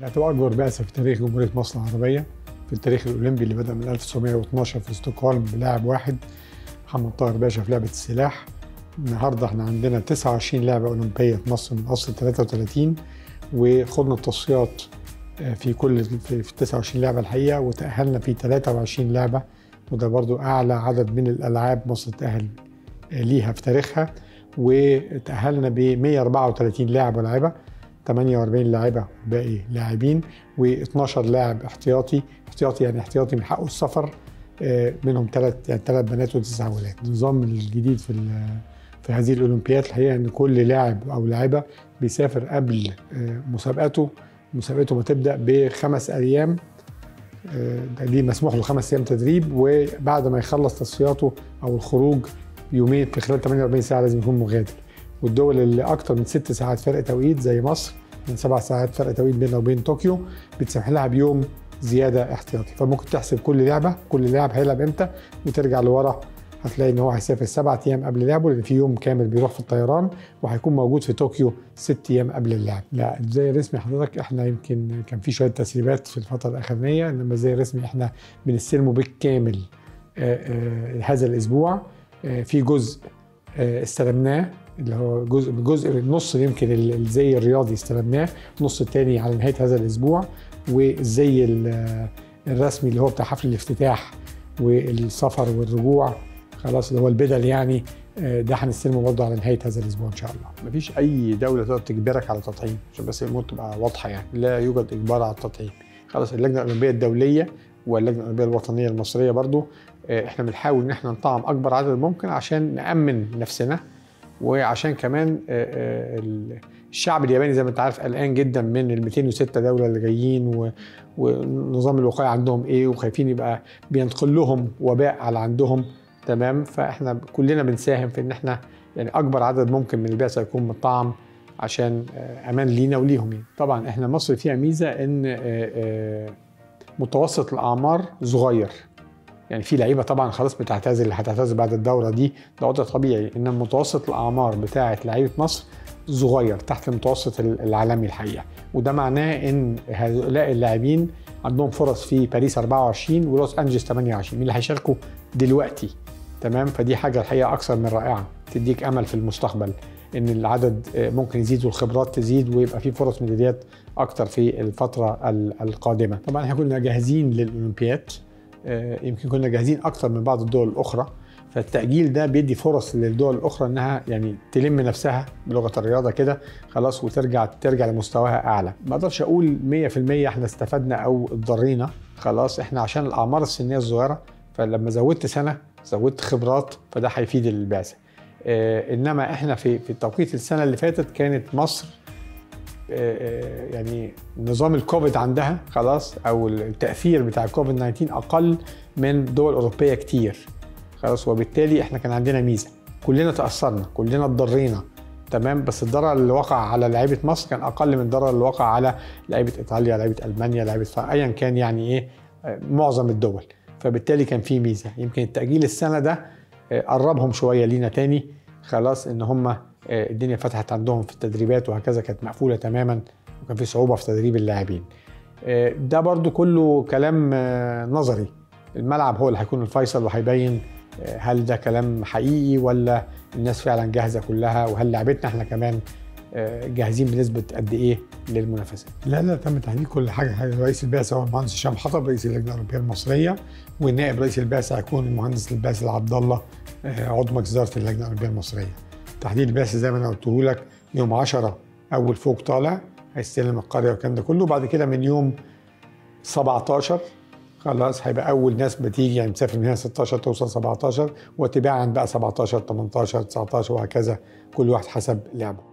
هتبقى أكبر بعثة في تاريخ جمهورية مصر العربية في التاريخ الأولمبي اللي بدأ من 1912 في ستوكهولم بلاعب واحد محمد طاهر باشا في لعبة السلاح النهارده احنا عندنا 29 لعبة أولمبية في مصر من أصل 33 وخدنا التصفيات في كل في 29 لعبة الحقيقة وتأهلنا في 23 لعبة وده برضو أعلى عدد من الألعاب مصر تأهل ليها في تاريخها وتأهلنا ب 134 لاعب ولاعبة 48 لاعبة باقي لاعبين و12 لاعب احتياطي احتياطي يعني احتياطي من حقه السفر منهم ثلاث يعني ثلاث بنات وتسع ولاد النظام الجديد في في هذه الاولمبياد الحقيقه ان كل لاعب او لاعبه بيسافر قبل مسابقته مسابقته ما تبدا بخمس ايام دي مسموح له خمس ايام تدريب وبعد ما يخلص تصفياته او الخروج يومين في خلال 48 ساعه لازم يكون مغادر والدول اللي اكتر من ست ساعات فرق توقيت زي مصر من سبع ساعات فرق توقيت بيننا وبين طوكيو بتسمح لها بيوم زياده احتياطي فممكن تحسب كل لعبه كل لاعب هيلعب امتى وترجع لورا هتلاقي ان هو هيسافر سبعة ايام قبل لعبه لان في يوم كامل بيروح في الطيران وهيكون موجود في طوكيو ست ايام قبل اللعب لا زي الرسمي حضرتك احنا يمكن كان في شويه تسريبات في الفتره الاخرانيه انما زي الرسمي احنا بنستلمه بالكامل آآ آآ هذا الاسبوع في جزء استلمناه اللي هو جزء جزء النص يمكن الزي الرياضي استلمناه النص الثاني على نهايه هذا الاسبوع والزي الرسمي اللي هو بتاع حفل الافتتاح والسفر والرجوع خلاص اللي هو البدل يعني ده هنستلمه برضه على نهايه هذا الاسبوع ان شاء الله. مفيش اي دوله تقدر تجبرك على التطعيم عشان بس الامور تبقى واضحه يعني، لا يوجد اجبار على التطعيم. خلاص اللجنه الاولمبيه الدوليه واللجنه الاولمبيه الوطنيه المصريه برضه احنا بنحاول ان احنا نطعم اكبر عدد ممكن عشان نامن نفسنا وعشان كمان الشعب الياباني زي ما انت عارف قلقان جدا من ال 206 دوله اللي جايين ونظام الوقايه عندهم ايه وخايفين يبقى بينتقل لهم وباء على عندهم تمام فاحنا كلنا بنساهم في ان احنا يعني اكبر عدد ممكن من البعثه يكون مطعم عشان امان لينا وليهم يعني. طبعا احنا مصر فيها ميزه ان متوسط الاعمار صغير يعني في لعيبه طبعا خلاص بتعتزل اللي هتعتزل بعد الدوره دي ده وضع طبيعي ان متوسط الاعمار بتاعه لعيبه مصر صغير تحت المتوسط العالمي الحقيقه وده معناه ان هؤلاء اللاعبين عندهم فرص في باريس 24 ولوس انجلس 28 مين اللي هيشاركوا دلوقتي تمام فدي حاجه الحقيقه اكثر من رائعه تديك امل في المستقبل ان العدد ممكن يزيد والخبرات تزيد ويبقى في فرص ميداليات اكتر في الفتره القادمه طبعا احنا كنا جاهزين للاولمبياد يمكن كنا جاهزين اكتر من بعض الدول الاخرى فالتاجيل ده بيدي فرص للدول الاخرى انها يعني تلم نفسها بلغه الرياضه كده خلاص وترجع ترجع لمستواها اعلى ما اقدرش اقول 100% احنا استفدنا او اتضرينا خلاص احنا عشان الاعمار السنيه الصغيره فلما زودت سنه زودت خبرات فده هيفيد البعثه اه انما احنا في في توقيت السنه اللي فاتت كانت مصر يعني نظام الكوفيد عندها خلاص او التاثير بتاع الكوفيد 19 اقل من دول اوروبيه كتير خلاص وبالتالي احنا كان عندنا ميزه كلنا تاثرنا كلنا اتضرينا تمام بس الضرر اللي وقع على لعيبه مصر كان اقل من الضرر اللي وقع على لعيبه ايطاليا لعيبه المانيا لعيبه ايا كان يعني ايه معظم الدول فبالتالي كان في ميزه يمكن التاجيل السنه ده قربهم شويه لينا تاني خلاص ان هم الدنيا فتحت عندهم في التدريبات وهكذا كانت مقفوله تماما وكان في صعوبه في تدريب اللاعبين ده برضو كله كلام نظري الملعب هو اللي هيكون الفيصل وهيبين هل ده كلام حقيقي ولا الناس فعلا جاهزه كلها وهل لعبتنا احنا كمان جاهزين بنسبه قد ايه للمنافسات؟ لا لا تم تحديد كل حاجه رئيس البعثه هو المهندس هشام حطب رئيس اللجنه الاولمبيه المصريه والنائب رئيس البعثه هيكون المهندس الباسل عبد الله عضو مجلس اداره اللجنه الاولمبيه المصريه. تحديد البعثه زي ما انا قلته لك يوم 10 اول فوق طالع هيستلم القريه والكلام ده كله وبعد كده من يوم 17 خلاص هيبقى اول ناس بتيجي يعني مسافر من هنا 16 توصل 17 وتباعا بقى 17 18 19 وهكذا كل واحد حسب لعبه